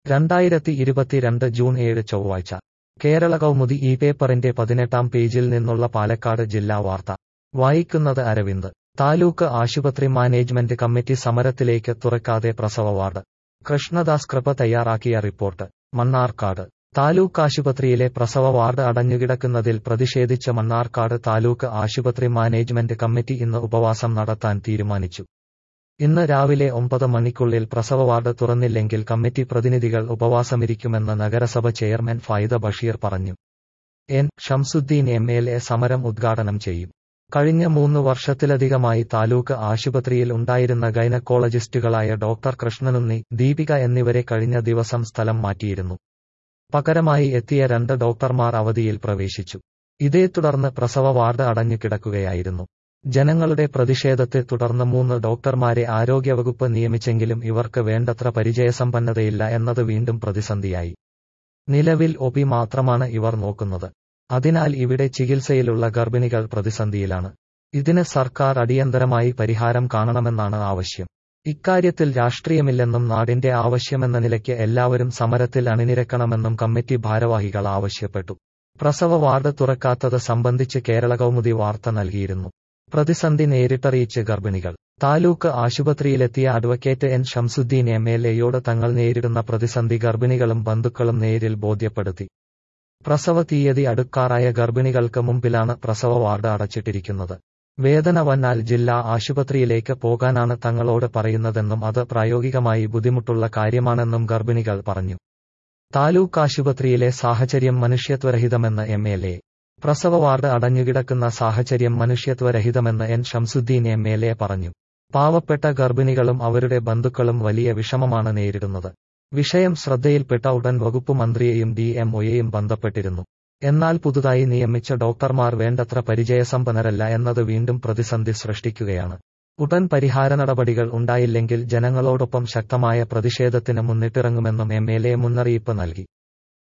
രണ്ടായിരത്തി ഇരുപത്തിരണ്ട് ജൂൺ ഏഴ് ചൊവ്വാഴ്ച കേരള കൗമുദി ഈ പേപ്പറിന്റെ പതിനെട്ടാം പേജിൽ നിന്നുള്ള പാലക്കാട് ജില്ലാ വാർത്ത വായിക്കുന്നത് അരവിന്ദ് താലൂക്ക് ആശുപത്രി മാനേജ്മെന്റ് കമ്മിറ്റി സമരത്തിലേക്ക് തുറക്കാതെ പ്രസവ വാർഡ് കൃഷ്ണദാസ് കൃപ തയ്യാറാക്കിയ റിപ്പോർട്ട് മണ്ണാർക്കാട് താലൂക്ക് ആശുപത്രിയിലെ പ്രസവ വാർഡ് അടഞ്ഞുകിടക്കുന്നതിൽ പ്രതിഷേധിച്ച് മണ്ണാർക്കാട് താലൂക്ക് ആശുപത്രി മാനേജ്മെന്റ് കമ്മിറ്റി ഇന്ന് ഉപവാസം നടത്താൻ തീരുമാനിച്ചു ഇന്ന് രാവിലെ ഒമ്പത് മണിക്കുള്ളിൽ പ്രസവ വാർഡ് തുറന്നില്ലെങ്കിൽ കമ്മിറ്റി പ്രതിനിധികൾ ഉപവാസമിരിക്കുമെന്ന് നഗരസഭ ചെയർമാൻ ഫായിദ ബഷീർ പറഞ്ഞു N Shamsuddin M L A സമരം ഉദ്ഘാടനം ചെയ്യും കഴിഞ്ഞ മൂന്ന് വർഷത്തിലധികമായി താലൂക്ക് ആശുപത്രിയിൽ ഉണ്ടായിരുന്ന ഗൈനക്കോളജിസ്റ്റുകളായ ഡോക്ടർ കൃഷ്ണനുണ്ണി ദീപിക എന്നിവരെ കഴിഞ്ഞ ദിവസം സ്ഥലം മാറ്റിയിരുന്നു പകരമായി എത്തിയ രണ്ട് ഡോക്ടർമാർ അവധിയിൽ പ്രവേശിച്ചു ഇതേ തുടർന്ന് പ്രസവ വാർഡ് അടഞ്ഞു കിടക്കുകയായിരുന്നു ജനങ്ങളുടെ പ്രതിഷേധത്തെ തുടർന്ന് മൂന്ന് ഡോക്ടർമാരെ ആരോഗ്യവകുപ്പ് നിയമിച്ചെങ്കിലും ഇവർക്ക് വേണ്ടത്ര പരിചയസമ്പന്നതയില്ല എന്നത് വീണ്ടും പ്രതിസന്ധിയായി നിലവിൽ ഒപി മാത്രമാണ് ഇവർ നോക്കുന്നത് അതിനാൽ ഇവിടെ ചികിത്സയിലുള്ള ഗർഭിണികൾ പ്രതിസന്ധിയിലാണ് ഇതിന് സർക്കാർ അടിയന്തരമായി പരിഹാരം കാണണമെന്നാണ് ആവശ്യം ഇക്കാര്യത്തിൽ രാഷ്ട്രീയമില്ലെന്നും നാടിന്റെ ആവശ്യമെന്ന നിലയ്ക്ക് എല്ലാവരും സമരത്തിൽ അണിനിരക്കണമെന്നും കമ്മിറ്റി ഭാരവാഹികൾ ആവശ്യപ്പെട്ടു പ്രസവ വാർഡ് തുറക്കാത്തത് സംബന്ധിച്ച് കേരള കൗമുദി വാർത്ത നൽകിയിരുന്നു പ്രതിസന്ധി നേരിട്ടറിയിച്ച് ഗർഭിണികൾ താലൂക്ക് ആശുപത്രിയിലെത്തിയ advocate N Shamsuddin M L എയോട് തങ്ങൾ നേരിടുന്ന പ്രതിസന്ധി ഗർഭിണികളും ബന്ധുക്കളും നേരിൽ ബോധ്യപ്പെടുത്തി പ്രസവ തീയതി അടുക്കാറായ ഗർഭിണികൾക്ക് മുമ്പിലാണ് പ്രസവ വാർഡ് അടച്ചിട്ടിരിക്കുന്നത് വേദന വന്നാൽ ജില്ലാ ആശുപത്രിയിലേക്ക് പോകാനാണ് തങ്ങളോട് പറയുന്നതെന്നും അത് പ്രായോഗികമായി ബുദ്ധിമുട്ടുള്ള കാര്യമാണെന്നും ഗർഭിണികൾ പറഞ്ഞു താലൂക്ക് ആശുപത്രിയിലെ സാഹചര്യം മനുഷ്യത്വരഹിതമെന്ന് എം എൽ എ പ്രസവ വാർഡ് അടഞ്ഞുകിടക്കുന്ന സാഹചര്യം മനുഷ്യത്വരഹിതമെന്ന് N Shamsuddin M L A പറഞ്ഞു പാവപ്പെട്ട ഗർഭിണികളും അവരുടെ ബന്ധുക്കളും വലിയ വിഷമമാണ് നേരിടുന്നത് വിഷയം ശ്രദ്ധയിൽപ്പെട്ട ഉടൻ വകുപ്പ് മന്ത്രിയെയും ഡി എം ഒയെയും ബന്ധപ്പെട്ടിരുന്നു എന്നാൽ പുതുതായി നിയമിച്ച ഡോക്ടർമാർ വേണ്ടത്ര പരിചയസമ്പന്നരല്ല എന്നത് വീണ്ടും പ്രതിസന്ധി സൃഷ്ടിക്കുകയാണ് ഉടൻ പരിഹാര നടപടികൾ ഉണ്ടായില്ലെങ്കിൽ ജനങ്ങളോടൊപ്പം ശക്തമായ പ്രതിഷേധത്തിന് മുന്നിട്ടിറങ്ങുമെന്നും എം എൽ എ മുന്നറിയിപ്പ് നൽകി